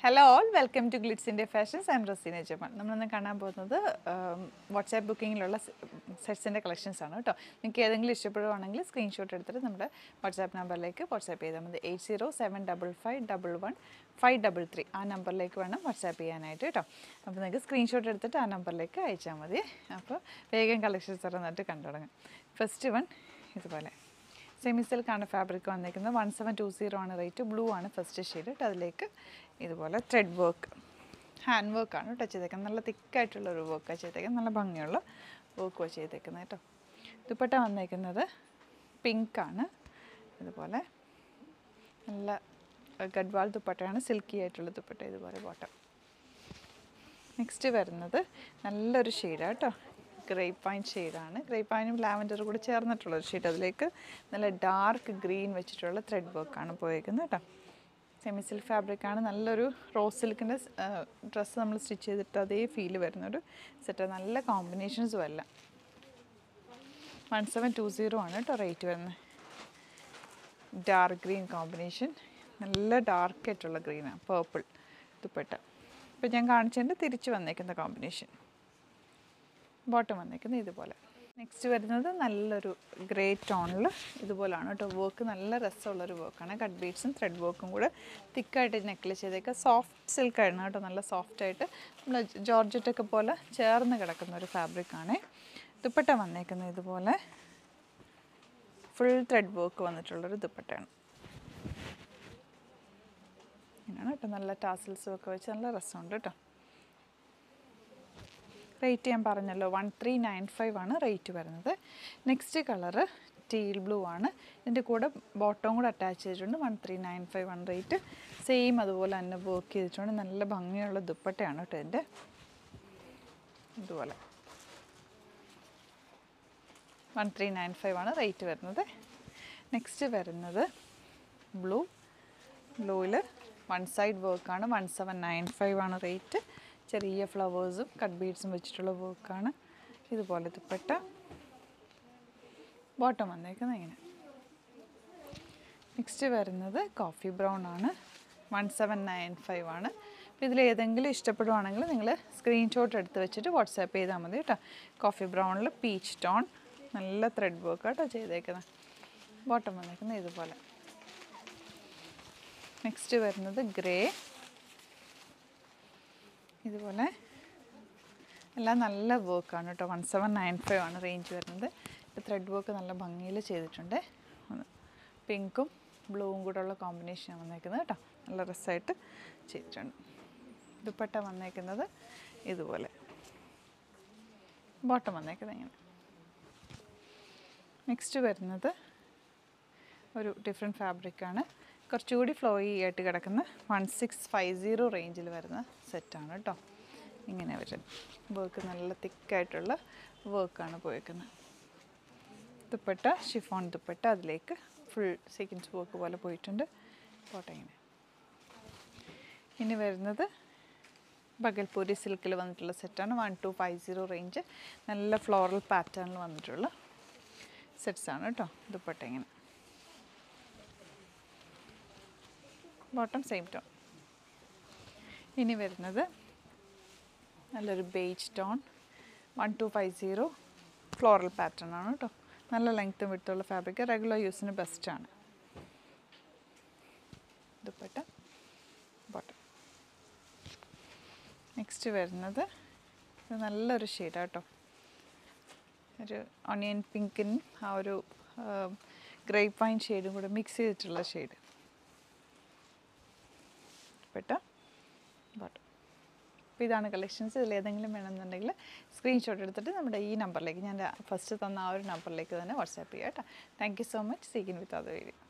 hello all welcome to ഗ്ലിറ്റ്സിൻ്റെ fashions I'm Raseena Jaman നമ്മളിന്ന് കാണാൻ പോകുന്നത് വാട്സാപ്പ് ബുക്കിങ്ങിലുള്ള സെറ്റ്സിൻ്റെ കളക്ഷൻസ് ആണ് കേട്ടോ നിങ്ങൾക്ക് ഏതെങ്കിലും ഇഷ്ടപ്പെടുവാണെങ്കിൽ സ്ക്രീൻഷോട്ട് എടുത്തിട്ട് നമ്മുടെ വാട്സാപ്പ് നമ്പറിലേക്ക് വാട്സാപ്പ് ചെയ്താൽ മതി eight zero seven double five double one five double three ആ നമ്പറിലേക്ക് വേണം വാട്സാപ്പ് ചെയ്യാനായിട്ട് കേട്ടോ അപ്പോൾ നിങ്ങൾക്ക് സ്ക്രീൻഷോട്ട് എടുത്തിട്ട് ആ നമ്പറിലേക്ക് അയച്ചാൽ മതി അപ്പോൾ വേഗം കളക്ഷൻസ് നന്നായിട്ട് കണ്ടു തുടങ്ങാം ഫസ്റ്റ് വൺ ഇതുപോലെ സെമി സിൽക്കാണ് ഫാബ്രിക് വന്നിരിക്കുന്നത് വൺ സെവൻ ടു സീറോ ആണ് റേറ്റ് ബ്ലൂ ആണ് ഫസ്റ്റ് ഷെയ്ഡ് കേട്ടോ അതിലേക്ക് ഇതുപോലെ ത്രെഡ് വർക്ക് ഹാൻഡ് വർക്കാണ് കേട്ടോ ചെയ്തേക്കുന്നത് നല്ല തിക്കായിട്ടുള്ള ഒരു വർക്കാണ് ചെയ്തേക്കുന്നത് നല്ല ഭംഗിയുള്ള വർക്കുമാണ് ചെയ്തേക്കുന്നത് കേട്ടോ ദുപ്പട്ട വന്നേക്കുന്നത് പിങ്കാണ് ഇതുപോലെ നല്ല ഗഡ്വാൾ ദുപ്പട്ടയാണ് സിൽക്കി ആയിട്ടുള്ള ദുപ്പട്ട ഇതുപോലെ ബോട്ടം നെക്സ്റ്റ് വരുന്നത് നല്ലൊരു ഷെയ്ഡാണ് കേട്ടോ ഗ്രേപ്പ് പൈൻ ഷെയ്ഡാണ് ഗ്രേപ്പ് പൈനും ലാവൻഡറും കൂടി ചേർന്നിട്ടുള്ള ഒരു ഷെയ്ഡ് അതിലേക്ക് നല്ല ഡാർക്ക് ഗ്രീൻ വെച്ചിട്ടുള്ള ത്രെഡ് വർക്കാണ് പോയേക്കുന്നത് കേട്ടോ സെമി സിൽക്ക് ഫാബ്രിക്കാണ് നല്ലൊരു റോസ് സിൽക്കിൻ്റെ ഡ്രസ്സ് നമ്മൾ സ്റ്റിച്ച് ചെയ്തിട്ട് അതേ ഫീല് വരുന്നൊരു സെറ്റ് നല്ല കോമ്പിനേഷൻസും അല്ല വൺ സെവൻ ടു സീറോ ആണ് കേട്ടോ റേറ്റ് വരുന്നത് ഡാർക്ക് ഗ്രീൻ കോമ്പിനേഷൻ നല്ല ഡാർക്ക് ആയിട്ടുള്ള ഗ്രീനാണ് പേർപ്പിൾ ദുപ്പട്ട ഇപ്പം ഞാൻ കാണിച്ചതിൻ്റെ തിരിച്ച് വന്നേക്കുന്ന കോമ്പിനേഷൻ ബോട്ടം വന്നേക്കുന്നത് ഇതുപോലെ നെക്സ്റ്റ് വരുന്നത് നല്ലൊരു ഗ്രേ ടോണിൽ ഇതുപോലാണ് കേട്ടോ വർക്ക് നല്ല രസമുള്ളൊരു വർക്കാണ് കട്ട് ബീഡ്സും ത്രെഡ് വർക്കും കൂടെ തിക്കായിട്ട് നെക്കിൽ ചെയ്തേക്കുക സോഫ്റ്റ് സിൽക്കായിരുന്നു കേട്ടോ നല്ല സോഫ്റ്റായിട്ട് നമ്മൾ ജോർജറ്റൊക്കെ പോലെ ചേർന്ന് കിടക്കുന്ന ഒരു ഫാബ്രിക്കാണ് ദുപ്പട്ട വന്നേക്കുന്നത് ഇതുപോലെ ഫുൾ ത്രെഡ് വർക്ക് വന്നിട്ടുള്ളൊരു ദുപ്പട്ടയാണ് ഇങ്ങനെയാണ് കേട്ടോ നല്ല ടാസിൽസും ഒക്കെ വെച്ച് നല്ല രസമുണ്ട് കേട്ടോ റേറ്റ് ഞാൻ പറഞ്ഞല്ലോ വൺ ത്രീ നയൻ ഫൈവ് ആണ് റേറ്റ് വരുന്നത് നെക്സ്റ്റ് കളറ് ടീൽ ബ്ലൂ ആണ് ഇതിൻ്റെ കൂടെ ബോട്ടവും കൂടെ അറ്റാച്ച് ചെയ്തിട്ടുണ്ട് വൺ ത്രീ നയൻ ഫൈവ് ആണ് റേറ്റ് സെയിം അതുപോലെ തന്നെ വർക്ക് ചെയ്തിട്ടുണ്ട് നല്ല ഭംഗിയുള്ള ദുപ്പട്ടയാണ് കേട്ടോ ഇതിൻ്റെ ഇതുപോലെ വൺ ത്രീ നയൻ ഫൈവ് ആണ് റേറ്റ് വരുന്നത് നെക്സ്റ്റ് വരുന്നത് ബ്ലൂ ബ്ലൂവിൽ വൺ സൈഡ് വർക്കാണ് വൺ സെവൻ നയൻ ഫൈവ് ആണ് റേറ്റ് ചെറിയ ഫ്ലവേഴ്സും കട്ട് ബീഡ്സും വെച്ചിട്ടുള്ള വർക്കാണ് ഇതുപോലെ ദുപ്പട്ട ബോട്ടം വന്നേക്കുന്നത് ഇങ്ങനെ നെക്സ്റ്റ് വരുന്നത് കോഫി ബ്രൗൺ ആണ് വൺ സെവൻ നയൻ ഫൈവ് ആണ് അപ്പോൾ ഇതിൽ ഏതെങ്കിലും ഇഷ്ടപ്പെടുവാണെങ്കിൽ നിങ്ങൾ സ്ക്രീൻഷോട്ട് എടുത്ത് വെച്ചിട്ട് വാട്സാപ്പ് ചെയ്താൽ മതി കേട്ടോ കോഫി ബ്രൗണിൽ പീച്ച് ടോൺ നല്ല ത്രെഡ് വർക്ക് കേട്ടോ ചെയ്തേക്കുന്നത് ബോട്ടം വന്നേക്കുന്നത് ഇതുപോലെ നെക്സ്റ്റ് വരുന്നത് ഗ്രേ ഇതുപോലെ എല്ലാം നല്ല വർക്കാണ് കേട്ടോ വൺ സെവൻ നയൻ ഫൈവ് ആണ് റേഞ്ച് വരുന്നത് ഇപ്പോൾ ത്രെഡ് വർക്ക് നല്ല ഭംഗിയിൽ ചെയ്തിട്ടുണ്ട് പിങ്കും ബ്ലൂവും കൂടെ ഉള്ള കോമ്പിനേഷനാണ് വന്നേക്കുന്നത് കേട്ടോ നല്ല രസമായിട്ട് ചെയ്തിട്ടുണ്ട് ദുപ്പട്ട വന്നേക്കുന്നത് ഇതുപോലെ ബോട്ടം വന്നേക്കുന്നത് ഇങ്ങനെ നെക്സ്റ്റ് വരുന്നത് ഒരു ഡിഫറെൻറ്റ് ഫാബ്രിക്കാണ് കുറച്ചുകൂടി ഫ്ലോയി ആയിട്ട് കിടക്കുന്ന വൺ സിക്സ് ഫൈവ് സീറോ റേഞ്ചിൽ വരുന്ന സെറ്റാണ് കേട്ടോ ഇങ്ങനെ വരും വർക്ക് നല്ല തിക്കായിട്ടുള്ള വർക്കാണ് പോയേക്കുന്നത് ദുപ്പട്ട ഷിഫോൺ ദുപ്പട്ട അതിലേക്ക് ഫുൾ സീക്വൻസ് വർക്ക് പോലെ പോയിട്ടുണ്ട് പോട്ടെ ഇങ്ങനെ ഇനി വരുന്നത് ബഗൽപൂരി സിൽക്കിൽ വന്നിട്ടുള്ള സെറ്റാണ് one two five zero range നല്ല ഫ്ലോറൽ പാറ്റേണിൽ വന്നിട്ടുള്ള സെറ്റ്സാണ് കേട്ടോ ദുപ്പട്ട ഇങ്ങനെ ബോട്ടം സെയിം ടോൺ ഇനി വരുന്നത് നല്ലൊരു beige tone one two five zero floral pattern ആണ് കേട്ടോ നല്ല ലെങ്ത്തും വിട്ടുള്ള ഫാബ്രിക് റെഗുലർ യൂസിന് ബെസ്റ്റാണ് ദുപ്പട്ട ബോട്ടം നെക്സ്റ്റ് വരുന്നത് ഇത് നല്ലൊരു ഷെയ്ഡാണ് കേട്ടോ ഒരു ഓണിയൻ പിങ്കിനും ആ ഒരു ഗ്രേപ്പ് വൈൻ ഷെയ്ഡും കൂടെ മിക്സ് ചെയ്തിട്ടുള്ള ഷെയ്ഡ് പെട്ട ബോട്ടം അപ്പോൾ ഇതാണ് കളക്ഷൻസ് ഇതിൽ ഏതെങ്കിലും വേണമെന്നുണ്ടെങ്കിൽ സ്ക്രീൻഷോട്ട് എടുത്തിട്ട് നമ്മുടെ ഈ നമ്പറിലേക്ക് ഞാൻ ഫസ്റ്റ് തന്ന ആ ഒരു നമ്പറിലേക്ക് തന്നെ വാട്സാപ്പ് ചെയ്യാം കേട്ടോ താങ്ക് യു സോ മച്ച് സീക്കിൻ വിത്ത് അത് വീഡിയോ